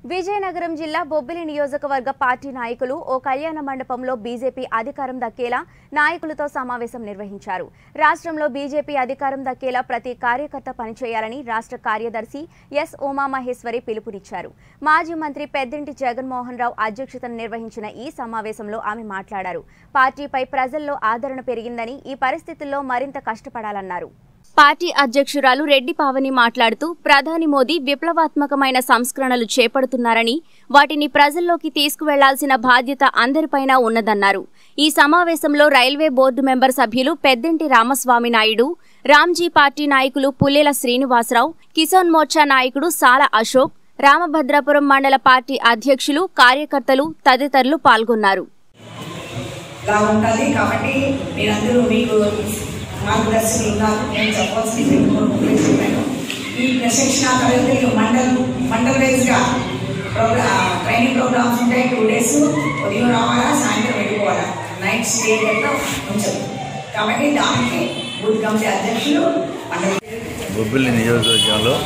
విజయనగరం జిల్లా బొబ్బిలి నియోజకవర్గ పార్టీ నాయకులు ఓ కళ్యాణ మండపంలో బీజేపీ అధికారం దక్కేలా నాయకులతో సమావేశం నిర్వహించారు రాష్ట్రంలో బీజేపీ అధికారం దక్కేలా ప్రతి కార్యకర్త పనిచేయాలని రాష్ట్ర కార్యదర్శి ఎస్ ఉమామహేశ్వరి పిలుపునిచ్చారు మాజీ మంత్రి పెద్దింటి జగన్మోహన్ రావు అధ్యక్షతన నిర్వహించిన ఈ సమావేశంలో ఆమె మాట్లాడారు పార్టీపై ప్రజల్లో ఆదరణ పెరిగిందని ఈ పరిస్థితుల్లో మరింత కష్టపడాలన్నారు పార్టీ అధ్యక్షురాలు రెడ్డి పావని మాట్లాడుతూ ప్రధాని మోదీ విప్లవాత్మకమైన సంస్కరణలు చేపడుతున్నారని వాటిని ప్రజల్లోకి తీసుకువెళ్లాల్సిన బాధ్యత అందరిపైన ఉన్నదన్నారు ఈ సమావేశంలో రైల్వే బోర్డు మెంబర్ సభ్యులు పెద్దింటి రామస్వామి నాయుడు రామ్జీ పార్టీ నాయకులు పుల్లెల శ్రీనివాసరావు కిసాన్ మోర్చా నాయకుడు సాల అశోక్ రామభద్రాపురం మండల పార్టీ అధ్యక్షులు కార్యకర్తలు తదితరులు పాల్గొన్నారు లా ఉంటుంది కాబట్టి మీరందరూ మీకు మార్గదర్శకులు ఉన్నారు నేను చెప్పాల్సింది రెండు మూడు ముక్కలు చెప్పాను ఈ ప్రశిక్షణ తరగతులు మండల్ మండల్ వైజ్గా ప్రోగ్రా ట్రైనింగ్ ప్రోగ్రామ్స్ ఉంటాయి టూ డేస్ ఉదయం రావాలా సాయంత్రం వెళ్ళిపోవాలా నైట్ స్టే కనుక ఉంచదు కాబట్టి దానికి బూత్ కమిటీ అధ్యక్షులు మండల బొబ్బిలి నియోజకవర్గంలో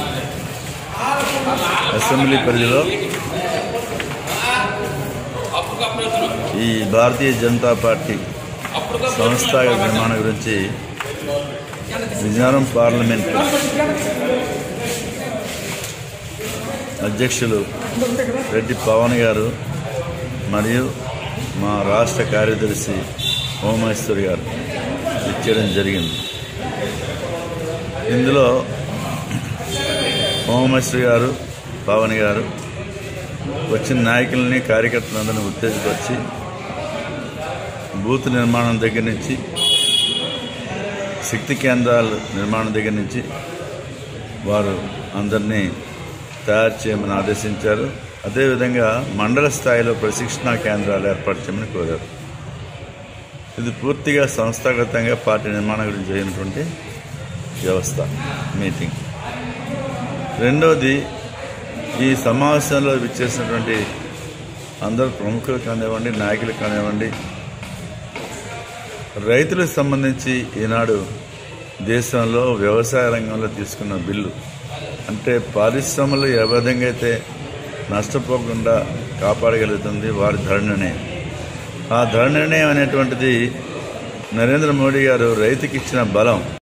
అసెంబ్లీ పరిధిలో ఈ భారతీయ జనతా పార్టీ సంస్థాగత నిర్మాణం గురించి విజయనగరం పార్లమెంట్ అధ్యక్షులు రెడ్డి పవన్ గారు మరియు మా రాష్ట్ర కార్యదర్శి హోమేశ్వర్ గారు ఇచ్చేయడం జరిగింది ఇందులో హోమేశ్వరి గారు పవన్ గారు వచ్చిన నాయకులని కార్యకర్తలందరినీ ఉత్తేజపరిచి బూత్ నిర్మాణం దగ్గర నుంచి శక్తి కేంద్రాల నిర్మాణం దగ్గర నుంచి వారు అందరినీ తయారు చేయమని ఆదేశించారు అదేవిధంగా మండల స్థాయిలో ప్రశిక్షణా కేంద్రాలు ఏర్పాటు చేయమని కోరారు ఇది పూర్తిగా సంస్థాగతంగా పార్టీ నిర్మాణం గురించి జరిగినటువంటి వ్యవస్థ మీటింగ్ రెండవది ఈ సమావేశంలో విచ్చేసినటువంటి అందరు ప్రముఖులు కానివ్వండి నాయకులు కానివ్వండి రైతులకు సంబంధించి ఈనాడు దేశంలో వ్యవసాయ రంగంలో తీసుకున్న బిల్లు అంటే పారిశ్రమలు ఏ విధంగా అయితే నష్టపోకుండా కాపాడగలుగుతుంది వారి ధర నిర్ణయం ఆ ధర నిర్ణయం అనేటువంటిది నరేంద్ర మోడీ గారు రైతుకి ఇచ్చిన బలం